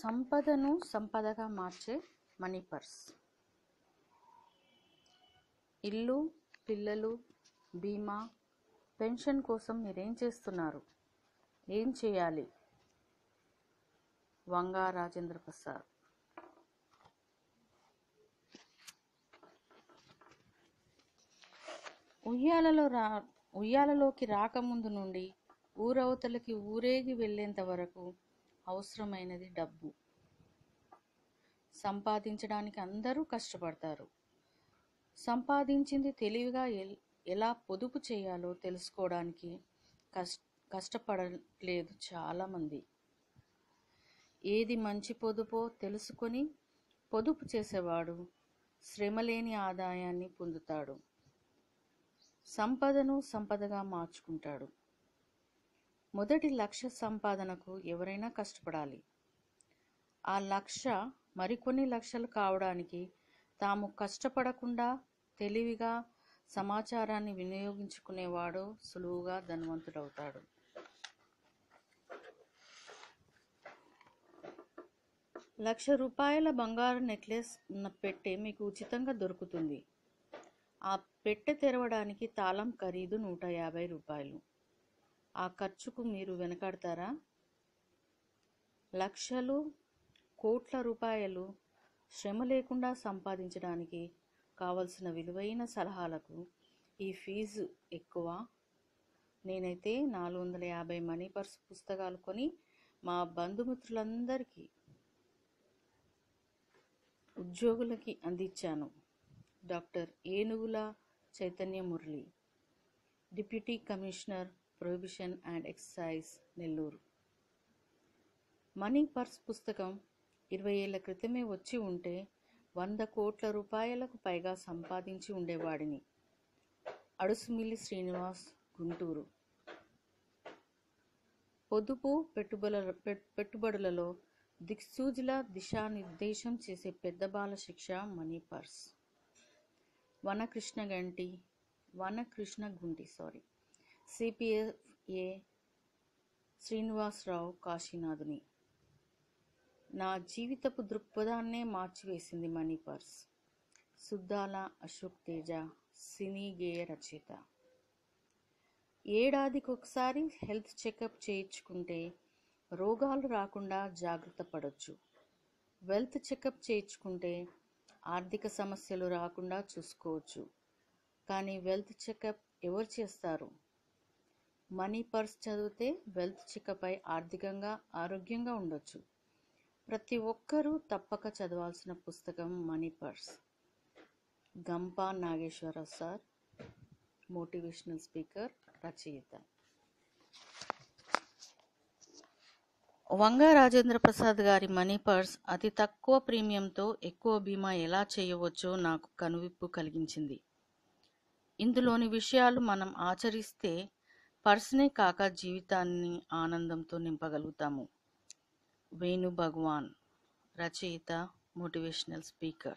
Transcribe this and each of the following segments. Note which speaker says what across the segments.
Speaker 1: సంపదను సంపదగా మార్చే మనీ పర్స్ ఇల్లు పిల్లలు బీమా పెన్షన్ కోసం మీరేం చేస్తున్నారు ఏం చేయాలి వంగా రాజేంద్ర ప్రసాద్ ఉయ్యాలలో రా ఉయ్యాలలోకి రాకముందు నుండి ఊరవతలకి ఊరేగి వెళ్ళేంత వరకు అవసరమైనది డబ్బు సంపాదించడానికి అందరూ కష్టపడతారు సంపాదించింది తెలివిగా ఎల్- ఎలా పొదుపు చేయాలో తెలుసుకోవడానికి కష్ కష్టపడలేదు చాలామంది ఏది మంచి పొదుపో తెలుసుకొని పొదుపు చేసేవాడు శ్రమలేని ఆదాయాన్ని పొందుతాడు సంపదను సంపదగా మార్చుకుంటాడు మొదటి లక్ష్య సంపాదనకు ఎవరైనా కష్టపడాలి ఆ లక్ష్య మరికొన్ని లక్షలు కావడానికి తాము కష్టపడకుండా తెలివిగా సమాచారాన్ని వినియోగించుకునేవాడు సులువుగా ధనవంతుడవుతాడు లక్ష రూపాయల బంగారు నెక్లెస్ ఉన్న పెట్టె మీకు ఉచితంగా దొరుకుతుంది ఆ పెట్టె తెరవడానికి తాళం ఖరీదు నూట యాభై రూపాయలు ఆ ఖర్చుకు మీరు వెనకాడతారా లక్షలు కోట్ల రూపాయలు శ్రమ లేకుండా సంపాదించడానికి కావలసిన విలువైన సలహాలకు ఈ ఫీజు ఎక్కువ నేనైతే నాలుగు వందల యాభై మనీ పర్స్ పుస్తకాలు కొని మా బంధుమిత్రులందరికీ ఉద్యోగులకి అందించాను doctor Enugula Chaitanya Murali deputy commissioner prohibition and excise Nellore money purse పుస్తకం ఇరవై ఏళ్ల క్రితమే వచ్చి ఉంటే వంద కోట్ల రూపాయలకు పైగా సంపాదించి ఉండేవాడిని అడుసుమిల్లి శ్రీనివాస్ గుంటూరు పొదుపు పెట్టుబడుల పెట్- పెట్టుబడులలో దిక్సూజిలా దిశానిర్దేశం చేసే పెద్ద బాల శిక్ష money purse Vanakrishna Ganti Vanakrishna Gunti sorry CPFA Srinivasarao Kasinathuni నా జీవితపు దృక్పథాన్నే మార్చివేసింది మనీ పర్స్ సుద్దాల అశోక్ తేజ సినీ గేయ రచయిత ఏడాదికి ఒకసారి హెల్త్ చెకప్ చేయించుకుంటే రోగాలు రాకుండా జాగ్రత్త పడవచ్చు వెల్త్ చెకప్ చేయించుకుంటే ఆర్థిక సమస్యలు రాకుండా చూసుకోవచ్చు కానీ వెల్త్ చెకప్ ఎవరు చేస్తారు మనీ పర్స్ చదివితే వెల్త్ చెకప్ అయి ఆర్థికంగా ఆరోగ్యంగా ఉండొచ్చు ప్రతి ఒక్కరూ తప్పక చదవాల్సిన పుస్తకం money purse Gampa Nageswararao sir motivational speaker రచయిత వంగ రాజేంద్ర ప్రసాద్ గారి మనీ పర్స్ అతి తక్కువ ప్రీమియంతో ఎక్కువ బీమా ఎలా చేయవచ్చో నాకు కనువిప్పు కలిగించింది ఇందులోని విషయాలు మనం ఆచరిస్తే పర్స్నే కాక జీవితాన్ని ఆనందంతో నింపగలుగుతాము వేణు భగవాన్ రచయిత మోటివేషనల్ స్పీకర్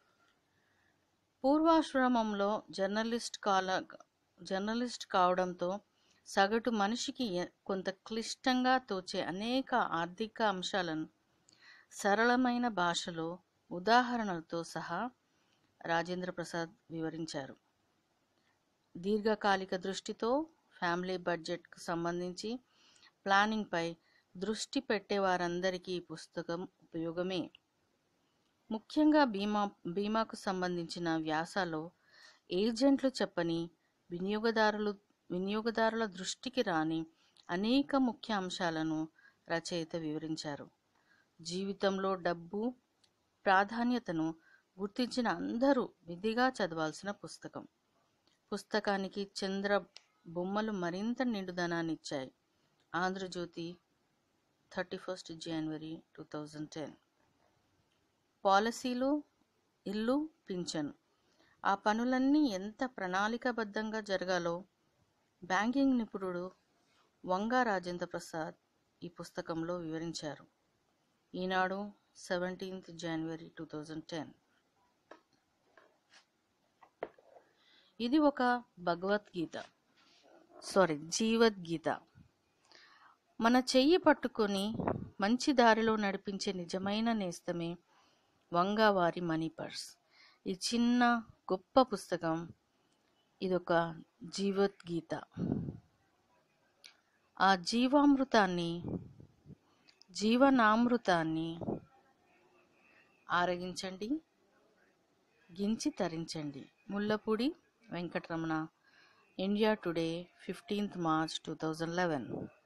Speaker 1: పూర్వాశ్రమంలో జర్నలిస్ట్ కాల జర్నలిస్ట్ కావడంతో సగటు మనిషికి ఎ- కొంత క్లిష్టంగా తోచే అనేక ఆర్థిక అంశాలను సరళమైన భాషలో ఉదాహరణలతో సహా రాజేంద్ర ప్రసాద్ వివరించారు దీర్ఘకాలిక దృష్టితో ఫ్యామిలీ బడ్జెట్కు సంబంధించి ప్లానింగ్పై దృష్టి పెట్టే వారందరికీ ఈ పుస్తకం ఉపయోగమే ముఖ్యంగా బీమా బీమాకు సంబంధించిన వ్యాసాలో ఏజెంట్లు చెప్పని వినియోగదారులు వినియోగదారుల దృష్టికి రాని అనేక ముఖ్య అంశాలను రచయిత వివరించారు జీవితంలో డబ్బు ప్రాధాన్యతను గుర్తించిన అందరూ విధిగా చదవాల్సిన పుస్తకం పుస్తకానికి చంద్ర బొమ్మలు మరింత నిండుదనాన్ని ఇచ్చాయి Andhrajyothi thirty first January two thousand ten పాలసీలు ఇల్లు పింఛన్ ఆ పనులన్నీ ఎంత ప్రణాళికాబద్ధంగా జరగాలో బ్యాంకింగ్ నిపుణుడు వంగా రాజేంద్ర ప్రసాద్ ఈ పుస్తకంలో వివరించారు Eenadu seventeenth January two thousand ten ఇది ఒక భగవద్గీత సారీ జీవద్గీత మన చెయ్యి పట్టుకొని మంచి దారిలో నడిపించే నిజమైన నేస్తమే వంగవారి మనీ పర్స్ ఈ చిన్న గొప్ప పుస్తకం ఇదొక జీవద్గీత ఆ జీవామృతాన్ని జీవనామృతాన్ని ఆరగించండి గించి తరించండి Mullapudi Venkataramana India today fifteenth March two thousand eleven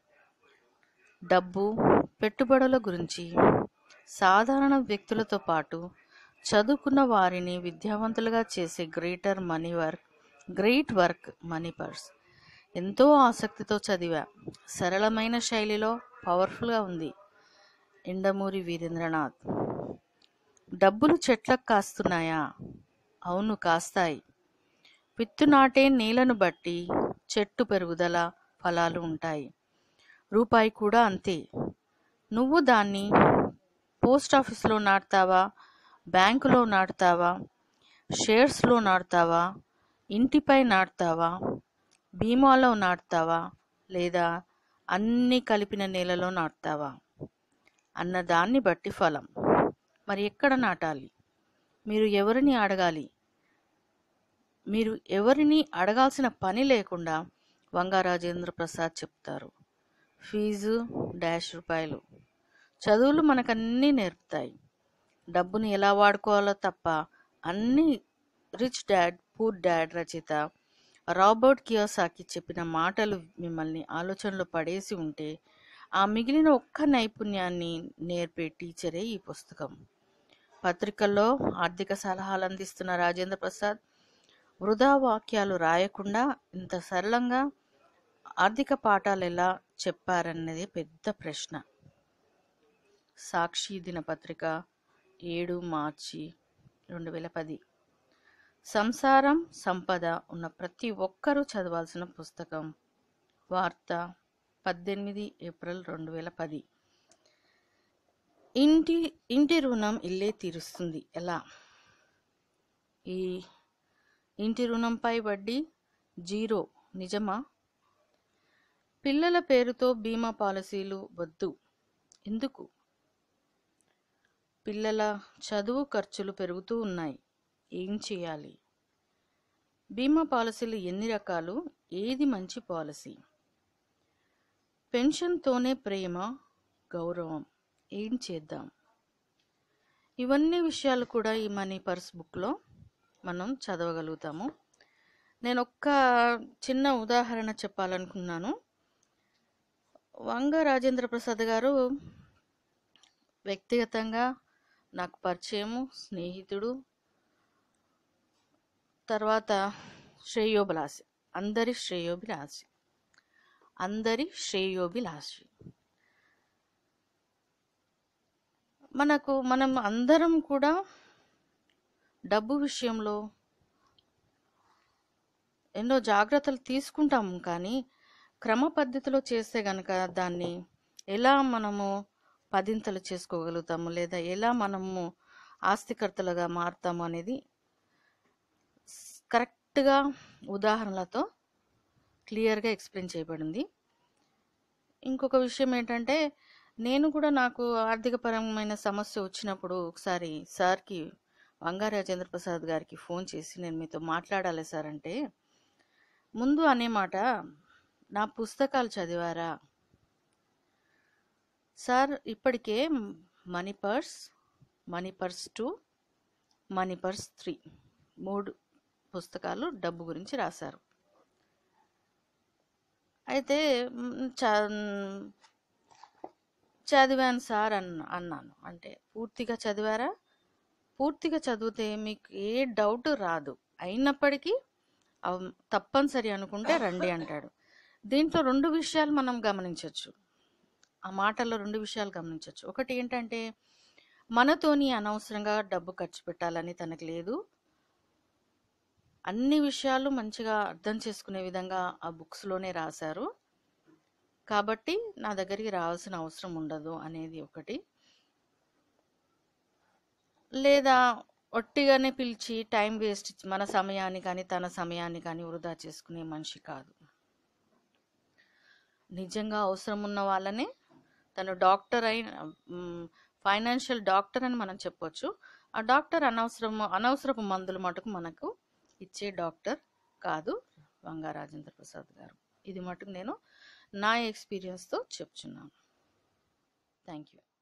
Speaker 1: డబ్బు పెట్టుబడుల గురించి సాధారణ వ్యక్తులతో పాటు చదువుకున్న వారిని విద్యావంతులుగా చేసే greater money work great work money purse ఎంతో ఆసక్తితో చదివా సరళమైన శైలిలో పవర్ఫుల్గా ఉంది ఎండమూరి వీరేంద్రనాథ్ డబ్బులు చెట్లకు కాస్తున్నాయా అవును కాస్తాయి విత్తు నాటే నేలను బట్టి చెట్టు పెరుగుదల ఫలాలు ఉంటాయి రూపాయి కూడా అంతే నువ్వు దాన్ని పోస్ట్ ఆఫీస్లో నాటుతావా బ్యాంకులో నాటుతావా షేర్స్లో నాటుతావా ఇంటిపై నాటుతావా బీమాలో నాటుతావా లేదా అన్నీ కలిపిన నేలలో నాటుతావా అన్న దాన్ని బట్టి ఫలం మరి ఎక్కడ నాటాలి మీరు ఎవరిని అడగాలి మీరు ఎవరిని అడగాల్సిన పని లేకుండా వంగా రాజేంద్ర ప్రసాద్ చెప్తారు ఫీజు డాష్ రూపాయలు చదువులు మనకన్నీ నేర్పుతాయి డబ్బుని ఎలా వాడుకోవాలో తప్ప అన్ని రిచ్ డాడ్ పూర్ డాడ్ రచయిత రాబర్ట్ కియోసాకి చెప్పిన మాటలు మిమ్మల్ని ఆలోచనలో పడేసి ఉంటే ఆ మిగిలిన ఒక్క నైపుణ్యాన్ని నేర్పే టీచరే ఈ పుస్తకం పత్రికల్లో ఆర్థిక సలహాలు అందిస్తున్న రాజేంద్ర ప్రసాద్ వృధా వాక్యాలు రాయకుండా ఇంత సరళంగా ఆర్థిక పాఠాలు ఎలా చెప్పారన్నది పెద్ద ప్రశ్న సాక్షి దినపత్రిక ఏడు మార్చి రెండు వేల పది సంసారం సంపద ఉన్న ప్రతి ఒక్కరూ చదవాల్సిన పుస్తకం వార్త పద్దెనిమిది ఏప్రిల్ రెండు వేల పది ఇంటి ఇంటి రుణం ఇల్లే తీరుస్తుంది ఎలా ఈ ఇంటి రుణంపై వడ్డీ జీరో నిజమా పిల్లల పేరుతో బీమా పాలసీలు వద్దు ఎందుకు పిల్లల చదువు ఖర్చులు పెరుగుతూ ఉన్నాయి ఏం చేయాలి బీమా పాలసీలు ఎన్ని రకాలు ఏది మంచి పాలసీ పెన్షన్తోనే ప్రేమ గౌరవం ఏం చేద్దాం ఇవన్నీ విషయాలు కూడా ఈ మనీ పర్స్ బుక్లో మనం చదవగలుగుతాము నేను ఒక్క చిన్న ఉదాహరణ చెప్పాలనుకున్నాను వంగ రాజేంద్ర ప్రసాద్ గారు వ్యక్తిగతంగా నాకు పరిచయము స్నేహితుడు తర్వాత శ్రేయోభిలాషి అందరి శ్రేయోభిలాషి అందరి శ్రేయోభిలాషి మనకు మనం అందరం కూడా డబ్బు విషయంలో ఎన్నో జాగ్రత్తలు తీసుకుంటాము కానీ క్రమ పద్ధతిలో చేస్తే గనక దాన్ని ఎలా మనము పదింతలు చేసుకోగలుగుతాము లేదా ఎలా మనము ఆస్తికర్తలుగా మారుతాము అనేది కరెక్ట్గా ఉదాహరణలతో క్లియర్గా ఎక్స్ప్లెయిన్ చేయబడింది ఇంకొక విషయం ఏంటంటే నేను కూడా నాకు ఆర్థికపరమైన సమస్య వచ్చినప్పుడు ఒకసారి సార్కి వంగా రాజేంద్ర ప్రసాద్ గారికి ఫోన్ చేసి నేను మీతో మాట్లాడాలి సార్ అంటే ముందు అనే మాట నా పుస్తకాలు చదివారా సార్ ఇప్పటికే money purse money purse two money purse three మూడు పుస్తకాలు డబ్బు గురించి రాశారు అయితే మ్, చ- చదివాను సార్ అన్న అన్నాను అంటే పూర్తిగా చదివారా పూర్తిగా చదివితే మీకు ఏ డౌట్ రాదు అయినప్పటికీ అవ్- తప్పనిసరి అనుకుంటే రండి అంటాడు దీంట్లో రెండు విషయాలు మనం గమనించవచ్చు ఆ మాటల్లో రెండు విషయాలు గమనించవచ్చు ఒకటి ఏంటంటే మనతోని అనవసరంగా డబ్బు ఖర్చు పెట్టాలని తనకు లేదు అన్ని విషయాలు మంచిగా అర్థం చేసుకునే విధంగా ఆ బుక్స్లోనే రాశారు కాబట్టి నా దగ్గరికి రావాల్సిన అవసరం ఉండదు అనేది ఒకటి లేదా ఒట్టిగానే పిలిచి టైం వేస్ట్ మన సమయాన్ని కానీ తన సమయాన్ని కానీ వృధా చేసుకునే మనిషి కాదు నిజంగా అవసరం ఉన్న వాళ్ళనే తను డాక్టర్ అయిన ఫైనాన్షియల్ డాక్టర్ అని మనం చెప్పొచ్చు ఆ డాక్టర్ అనవసరం అనవసరపు మందులు మటుకు మనకు ఇచ్చే డాక్టర్ కాదు వంగా రాజేంద్ర ప్రసాద్ గారు ఇది మటుకు నేను నా ఎక్స్పీరియన్స్తో చెప్తున్నాను థ్యాంక్ యూ